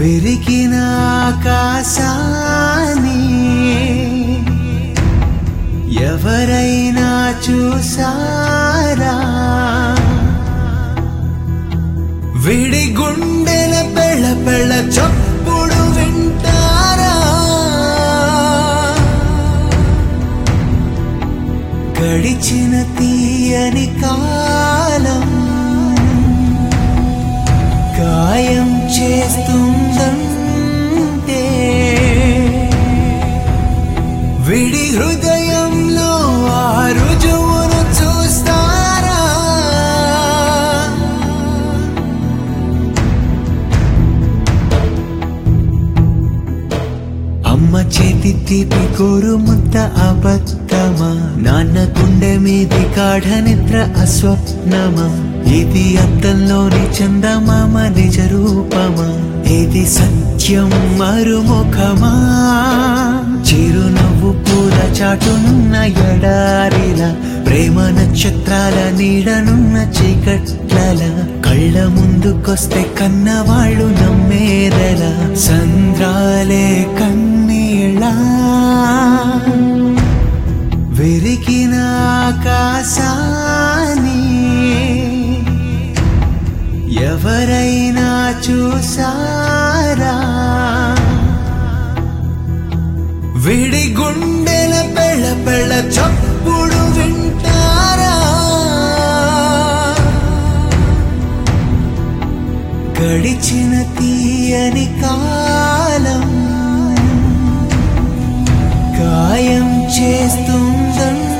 విరిగిన ఆకాశాన్ని ఎవరైనా చూసారా విడి గుండెల పెళ్ళ పెళ్ళ చప్పుడు వింటారా గడిచిన తీయని కాలం గాయం చేస్తుందంటే విడి హృదయంలో ఆ రుజువును చూస్తారా అమ్మ చేతి తీపి కోరు ముద్ద అబద్ధమా నాన్న గుండె మీది గాఢ నిద్ర అస్వప్నమా ఇది అద్దంలోని చందమామ నిజ రూపమా ఇది సత్యం మరుముఖమా చిరునవ్వు పూల చాటున్న ఎడారిలా ప్రేమ నక్షత్రాల నీడనున్న చీకట్లల కళ్ళ ముందుకొస్తే కన్నవాళ్ళు నమ్మేదల సంద్రాలే కన్నీళ్ళ విరిగిన ఆకాశాన్ని ఎవరైనా చూసారా విడి గుండెల పెళ్ళ పెళ్ళ చప్పుడు వింటారా గడిచిన తీయని కాలం గాయం చేస్తుందంటే